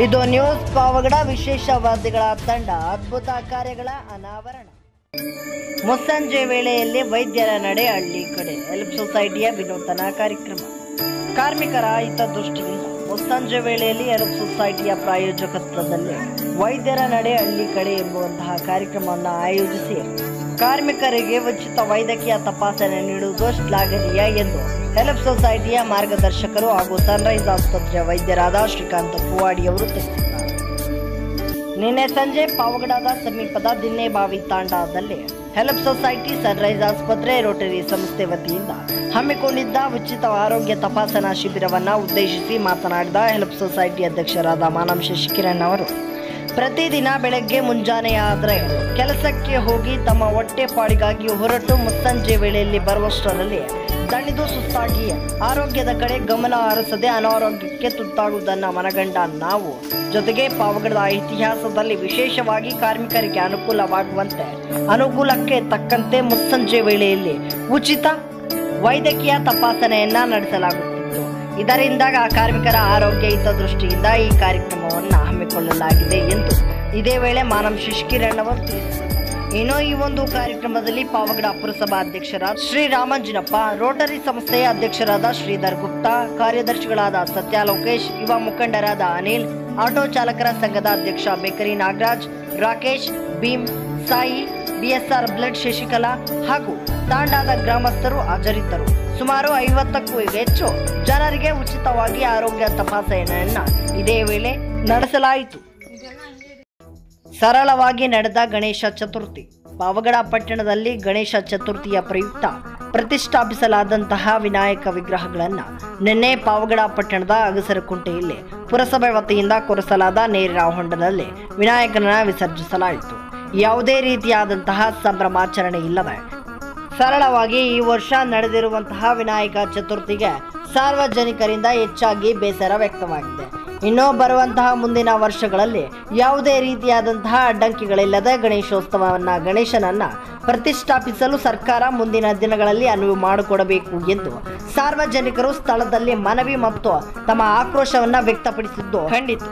ಇದು ನ್ಯೂಸ್ ಪಾವಗಡ ವಿಶೇಷ ವರದಿಗಳ ತಂಡ ಅದ್ಭುತ ಕಾರ್ಯಗಳ ಅನಾವರಣ ಮುಸ್ಸಂಜೆ ವೇಳೆಯಲ್ಲಿ ವೈದ್ಯರ ನಡೆ ಹಳ್ಳಿ ಕಡೆ ಹೆಲ್ಪ್ ಸೊಸೈಟಿಯ ವಿನೂತನ ಕಾರ್ಯಕ್ರಮ ಕಾರ್ಮಿಕರ ಹಿತದೃಷ್ಟಿಯಿಂದ ಮುಸ್ಸಂಜೆ ವೇಳೆಯಲ್ಲಿ ಹೆಲ್ಪ್ ಸೊಸೈಟಿಯ ಪ್ರಾಯೋಜಕತ್ವದಲ್ಲಿ ವೈದ್ಯರ ನಡೆ ಹಳ್ಳಿ ಕಡೆ ಎಂಬುವಂತಹ ಕಾರ್ಯಕ್ರಮವನ್ನು ಆಯೋಜಿಸಿ ಕಾರ್ಮಿಕರಿಗೆ ಉಚಿತ ವೈದ್ಯಕೀಯ ತಪಾಸಣೆ ನೀಡುವುದು ಶ್ಲಾಘನೀಯ ಎಂದು ಹೆಲ್ಪ್ ಸೊಸೈಟಿಯ ಮಾರ್ಗದರ್ಶಕರು ಹಾಗೂ ಸನ್ರೈಸ್ ಆಸ್ಪತ್ರೆಯ ವೈದ್ಯರಾದ ಶ್ರೀಕಾಂತ್ ಪುವಾಡಿ ಅವರು ತಿಳಿಸಿದ್ದಾರೆ ನಿನ್ನೆ ಸಂಜೆ ಪಾವಗಡದ ಸಮೀಪದ ದಿನ್ನೇಬಾವಿ ತಾಂಡಾದಲ್ಲಿ ಹೆಲ್ಪ್ ಸೊಸೈಟಿ ಸನ್ರೈಸ್ ಆಸ್ಪತ್ರೆ ರೋಟರಿ ಸಂಸ್ಥೆ ವತಿಯಿಂದ ಹಮ್ಮಿಕೊಂಡಿದ್ದ ಉಚಿತ ಆರೋಗ್ಯ ತಪಾಸಣಾ ಶಿಬಿರವನ್ನ ಉದ್ದೇಶಿಸಿ ಮಾತನಾಡಿದ ಹೆಲ್ಪ್ ಸೊಸೈಟಿ ಅಧ್ಯಕ್ಷರಾದ ಮಾನವ್ ಶಶಿಕಿರಣ್ ಅವರು ಪ್ರತಿದಿನ ಬೆಳಗ್ಗೆ ಮುಂಜಾನೆಯಾದರೆ ಕೆಲಸಕ್ಕೆ ಹೋಗಿ ತಮ್ಮ ಹೊಟ್ಟೆ ಪಾಡಿಗಾಗಿ ಹೊರಟು ಮುಸ್ಸಂಜೆ ವೇಳೆಯಲ್ಲಿ ಬರುವಷ್ಟರಲ್ಲಿ ದಣಿದು ಸುಸ್ತಾಗಿ ಆರೋಗ್ಯದ ಕಡೆ ಗಮನ ಹರಿಸದೆ ಅನಾರೋಗ್ಯಕ್ಕೆ ತುತ್ತಾಗುವುದನ್ನು ಮನಗಂಡ ನಾವು ಜೊತೆಗೆ ಪಾವಗಡದ ಇತಿಹಾಸದಲ್ಲಿ ವಿಶೇಷವಾಗಿ ಕಾರ್ಮಿಕರಿಗೆ ಅನುಕೂಲವಾಗುವಂತೆ ಅನುಕೂಲಕ್ಕೆ ತಕ್ಕಂತೆ ಮುಸ್ಸಂಜೆ ವೇಳೆಯಲ್ಲಿ ಉಚಿತ ವೈದ್ಯಕೀಯ ತಪಾಸಣೆಯನ್ನ ನಡೆಸಲಾಗುತ್ತಿತ್ತು ಇದರಿಂದ ಆ ಕಾರ್ಮಿಕರ ಆರೋಗ್ಯ ಹಿತದೃಷ್ಟಿಯಿಂದ ಈ ಕಾರ್ಯಕ್ರಮವನ್ನು ಹಮ್ಮಿಕೊಳ್ಳಲಾಗಿದೆ ಎಂದು ಇದೇ ವೇಳೆ ಮಾನವ್ ಶಿಶಿಕಿರಣ್ ಅವರು ತಿಳಿಸಿದರು ಇನ್ನು ಈ ಒಂದು ಕಾರ್ಯಕ್ರಮದಲ್ಲಿ ಪಾವಗಡ ಪುರಸಭಾ ಅಧ್ಯಕ್ಷರಾದ ಶ್ರೀ ರಾಮಂಜನಪ್ಪ ರೋಟರಿ ಸಂಸ್ಥೆಯ ಅಧ್ಯಕ್ಷರಾದ ಶ್ರೀಧರ್ ಗುಪ್ತಾ ಕಾರ್ಯದರ್ಶಿಗಳಾದ ಸತ್ಯ ಲೋಕೇಶ್ ಯುವ ಮುಖಂಡರಾದ ಅನಿಲ್ ಆಟೋ ಚಾಲಕರ ಸಂಘದ ಅಧ್ಯಕ್ಷ bakery Nagaraj Rakesh Bheem Sai BSR blood Shashikala ಹಾಗೂ ತಾಂಡಾದ ಗ್ರಾಮಸ್ಥರು ಹಾಜರಿದ್ದರು ಸುಮಾರು ಐವತ್ತಕ್ಕೂ ಹೆಚ್ಚು ಜನರಿಗೆ ಉಚಿತವಾಗಿ ಆರೋಗ್ಯ ತಪಾಸಣೆಯನ್ನ ಇದೇ ವೇಳೆ ನಡೆಸಲಾಯಿತು ಸರಳವಾಗಿ ನಡೆದ ಗಣೇಶ ಚತುರ್ಥಿ ಪಾವಗಡ ಪಟ್ಟಣದಲ್ಲಿ ಗಣೇಶ ಚತುರ್ಥಿಯ ಪ್ರಯುಕ್ತ ಪ್ರತಿಷ್ಠಾಪಿಸಲಾದಂತಹ ವಿನಾಯಕ ವಿಗ್ರಹಗಳನ್ನು ನಿನ್ನೆ ಪಾವಗಡ ಪಟ್ಟಣದ ಅಗಸರಕುಂಟೆಯಲ್ಲಿ ಪುರಸಭೆ ವತಿಯಿಂದ ಕೊರೆಸಲಾದ ನೇರಿನ ಹೊಂಡದಲ್ಲಿ ವಿನಾಯಕನನ್ನ ವಿಸರ್ಜಿಸಲಾಯಿತು ಯಾವುದೇ ರೀತಿಯಾದಂತಹ ಸಂಭ್ರಮಾಚರಣೆ ಇಲ್ಲದೆ ಸರಳವಾಗಿ ಈ ವರ್ಷ ನಡೆದಿರುವಂತಹ ವಿನಾಯಕ ಚತುರ್ಥಿಗೆ ಸಾರ್ವಜನಿಕರಿಂದ ಹೆಚ್ಚಾಗಿ ಬೇಸರ ವ್ಯಕ್ತವಾಗಿದೆ ಇನ್ನು ಬರುವಂತಹ ಮುಂದಿನ ವರ್ಷಗಳಲ್ಲಿ ಯಾವುದೇ ರೀತಿಯಾದಂತಹ ಅಡ್ಡಂಕಿಗಳಿಲ್ಲದೆ ಗಣೇಶೋತ್ಸವವನ್ನ ಗಣೇಶನನ್ನ ಪ್ರತಿಷ್ಠಾಪಿಸಲು ಸರ್ಕಾರ ಮುಂದಿನ ದಿನಗಳಲ್ಲಿ ಅನುವು ಮಾಡಿಕೊಡಬೇಕು ಎಂದು ಸಾರ್ವಜನಿಕರು ಸ್ಥಳದಲ್ಲಿ ಮನವಿ ಮತ್ತು ತಮ್ಮ ಆಕ್ರೋಶವನ್ನ ವ್ಯಕ್ತಪಡಿಸಿದ್ದು ಖಂಡಿತ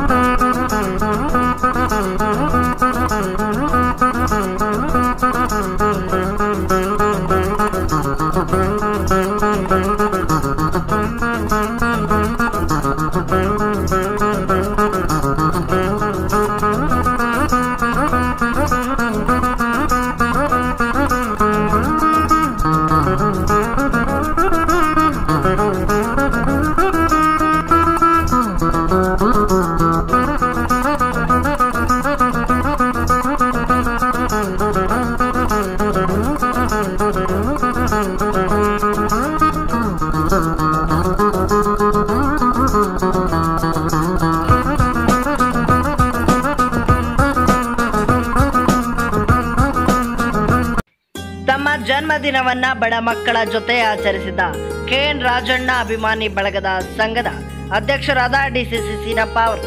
ತಮ್ಮ ಜನ್ಮದಿನವನ್ನ ಬಡ ಮಕ್ಕಳ ಜೊತೆ ಆಚರಿಸಿದ ಕೆಎನ್ ರಾಜಣ್ಣ ಅಭಿಮಾನಿ ಬಳಗದ ಸಂಘದ ಅಧ್ಯಕ್ಷರಾದ ಡಿಸಿಸಿ ಸೀನಪ್ಪ ಅವರು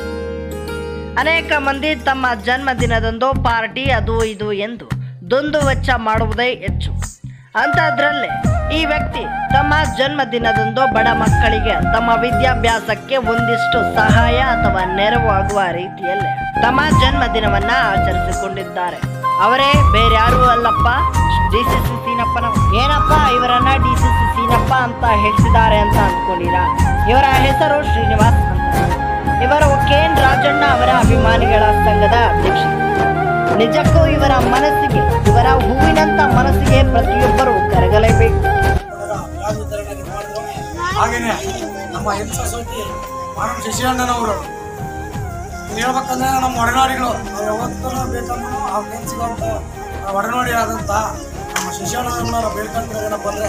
ಅನೇಕ ಮಂದಿ ತಮ್ಮ ಜನ್ಮದಿನದಂದು ಪಾರ್ಟಿ ಅದು ಇದು ಎಂದು ದುಂದು ವೆಚ್ಚ ಮಾಡುವುದೇ ಹೆಚ್ಚು ಅಂಥದ್ರಲ್ಲೇ ಈ ವ್ಯಕ್ತಿ ತಮ್ಮ ಜನ್ಮದಿನದಂದು ಬಡ ಮಕ್ಕಳಿಗೆ ತಮ್ಮ ವಿದ್ಯಾಭ್ಯಾಸಕ್ಕೆ ಒಂದಿಷ್ಟು ಸಹಾಯ ಅಥವಾ ನೆರವು ಆಗುವ ರೀತಿಯಲ್ಲಿ ತಮ್ಮ ಜನ್ಮದಿನವನ್ನ ಆಚರಿಸಿಕೊಂಡಿದ್ದಾರೆ ಅವರೇ ಬೇರೆ ಯಾರು ಅಲ್ಲಪ್ಪ ಡಿಸಿಸಿ ಸೀನಪ್ಪನವರು ಏನಪ್ಪ ಇವರನ್ನ ಡಿಸಿಸಿ ಸೀನಪ್ಪ ಅಂತ ಹೇಳ್ತಿದ್ದಾರೆ ಅಂತ ಅಂದ್ಕೊಂಡಿರಾ ಇವರ ಹೆಸರು ಶ್ರೀನಿವಾಸ್ ಅಂತ ಇವರು ಕೆಎನ್ ರಾಜಣ್ಣ ಅವರ ಅಭಿಮಾನಿಗಳ ಸಂಘದ ಅಧ್ಯಕ್ಷ ನಿಜಕ್ಕೂ ಇವರ ಮನಸ್ಸಿಗೆ ಇವರ ಹೂವಿನಂತ ಮನಸ್ಸಿಗೆ ಪ್ರತಿಯೊಬ್ಬರು ಕರಗಲೇಬೇಕು ಯಾವ ವಿತರಣೆ ಮಾಡಿದ್ರು ಹಾಗೇನೆ ನಮ್ಮ ಎನ್ ಸೊಸೈಟಿ ಮಾನವ ಶಶಿಯಣ್ಣನವರು ಇನ್ನು ಹೇಳ್ಬೇಕಂದ್ರೆ ನಮ್ಮ ಒಡನಾಡಿಗಳು ಅವ್ರು ಯಾವತ್ತೂ ಬೇಕಂದ್ರೂ ಆ ಕೆಲ್ಸದಂತ ಒಡನಾಡಿ ಆದಂಥ ನಮ್ಮ ಶಶಿಯಣ್ಣನವರ ಬೇಡ್ಕೊಂಡ್ರೆ ಏನಪ್ಪ ಅಂದರೆ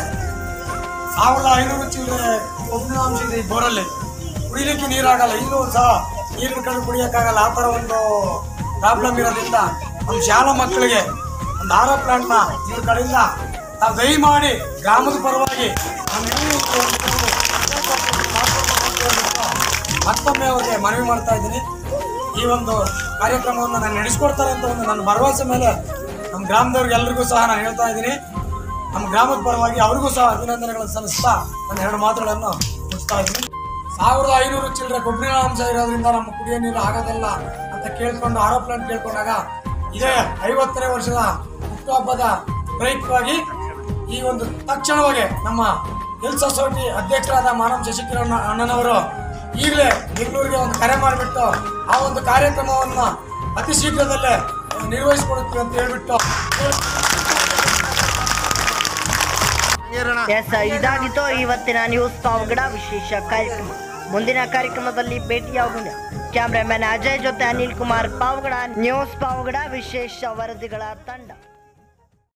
ಸಾವಿರದ ಐನೂರು ಚೀಲ ಉಪ್ಪಿನಾಂಶ ಇದೆ ಈ ಬೋರಲ್ಲಿ ಕುಡಿಲಿಕ್ಕೆ ನೀರಾಗಲ್ಲ ಇಲ್ಲೂ ಸಹ ನೀರಿನ ಕಡೆ ಕುಡಿಯೋಕ್ಕಾಗಲ್ಲ ಆ ಥರ ಒಂದು ಪ್ರಾಬ್ಲಮ್ ಇರೋದ್ರಿಂದ ನಮ್ಮ ಶಾಲಾ ಮಕ್ಕಳಿಗೆ ಒಂದು ಆರೋ ಪ್ಲಾಂಟ್ನ ಇವ್ರ ಕಡೆಯಿಂದ ನಾವು ದಯಮಾಡಿ ಗ್ರಾಮದ ಪರವಾಗಿ ನಮ್ಮ ಇಡೀ ಒಂದು ಮತ್ತೊಮ್ಮೆ ಅವರಿಗೆ ಮನವಿ ಮಾಡ್ತಾ ಇದ್ದೀನಿ ಈ ಒಂದು ಕಾರ್ಯಕ್ರಮವನ್ನು ನಾನು ನಡೆಸ್ಕೊಡ್ತಾರೆ ಅಂತ ಒಂದು ನನ್ನ ಭರವಸೆ ಮೇಲೆ ನಮ್ಮ ಗ್ರಾಮದವ್ರಿಗೆ ಎಲ್ರಿಗೂ ಸಹ ನಾನು ಹೇಳ್ತಾ ಇದ್ದೀನಿ ನಮ್ಮ ಗ್ರಾಮದ ಪರವಾಗಿ ಅವ್ರಿಗೂ ಸಹ ಅಭಿನಂದನೆಗಳನ್ನು ಸಲ್ಲಿಸ್ತಾ ನನ್ನ ಎರಡು ಮಾತುಗಳನ್ನು ಮುಗಿಸ್ತಾ ಇದ್ದೀನಿ ಸಾವಿರದ ಐನೂರು ಚಿಲ್ಲರೆ ಕೊಬ್ಬಿನ ಅಂಶ ಇರೋದ್ರಿಂದ ನಮ್ಮ ಕುಡಿಯೋ ನೀರು ಆಗೋದಿಲ್ಲ ಅಂತ ಕೇಳ್ಕೊಂಡು ಆರೋಪಗಳನ್ನು ಕೇಳ್ಕೊಂಡಾಗ ಇದೇ ಐವತ್ತನೇ ವರ್ಷದ ಹುಟ್ಟುಹಬ್ಬದ ಪ್ರಯುಕ್ತವಾಗಿ ಈ ಒಂದು ತಕ್ಷಣವಾಗಿ ನಮ್ಮ ಹೆಲ್ತ್ ಸೊಸೈಟಿ ಅಧ್ಯಕ್ಷರಾದ ಮಾನವ್ ಶಶಿಕಿರಣ್ ಅಣ್ಣನವರು ಈಗಲೇ ಬೆಂಗಳೂರಿಗೆ ಒಂದು ಕರೆ ಮಾಡಿಬಿಟ್ಟು ಆ ಒಂದು ಕಾರ್ಯಕ್ರಮವನ್ನು ಅತಿ ಶೀಘ್ರದಲ್ಲೇ ನಿರ್ವಹಿಸಿಕೊಡುತ್ತೀವಿ ಅಂತ ಹೇಳ್ಬಿಟ್ಟು ಎಸ್ ಇದಾಗಿತ್ತು ಇವತ್ತಿನ ನ್ಯೂಸ್ ಪಾವಗಡ ವಿಶೇಷ ಕಾರ್ಯಕ್ರಮ ಮುಂದಿನ ಕಾರ್ಯಕ್ರಮದಲ್ಲಿ ಭೇಟಿಯಾಗೋಣ ಕ್ಯಾಮ್ರಾಮನ್ ಅಜಯ್ ಜೊತೆ ಅನಿಲ್ ಕುಮಾರ್ ಪಾವಗಡ ನ್ಯೂಸ್ ಪಾವಗಡ ವಿಶೇಷ ವರದಿಗಳ ತಂಡ